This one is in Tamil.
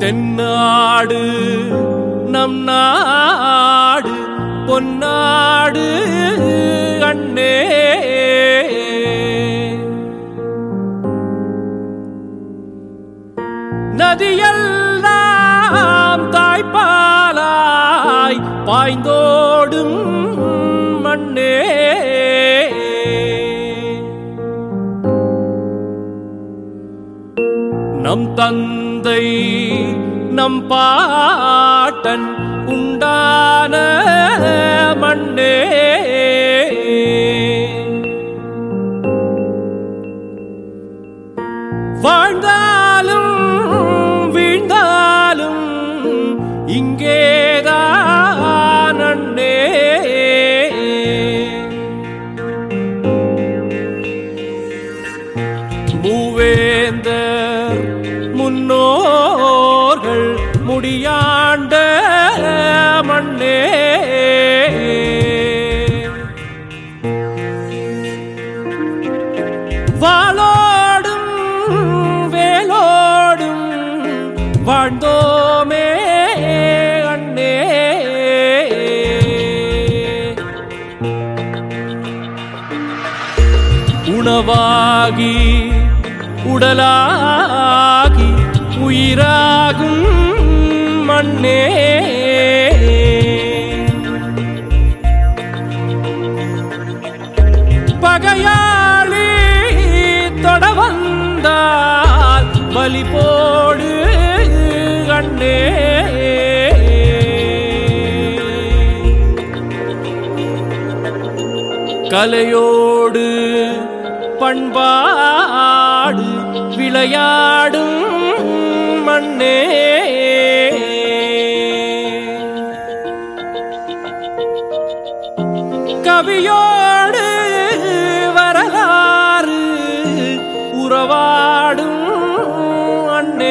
தென்னாடு நம் நாடு பொன்னாடு அண்ணே நதியெல்லாம் தாய்ப்பாலாய் பாய்ந்தோடும் மண்ணே நம் தந்தை நம் பாட்டன் உண்டான மண்ணே வாழ்ந்தாலும் வீழ்ந்தாலும் இங்கேதான் அண்ணே மூவேந்தர் முன்னோர்கள் முடியாண்ட மண்ணே வாளோடும் வேலோடும் வாழ்ந்தோமே அண்ணே உணவாகி உடலாகி உயிராகும் மண்ணே பகையாளி தொட வந்தால் பலி போடு கண்ணே கலையோடு பண்பாடு விளையாடும் மண்ணே கவியோடு வரலாறு உறவாடும் அண்ணே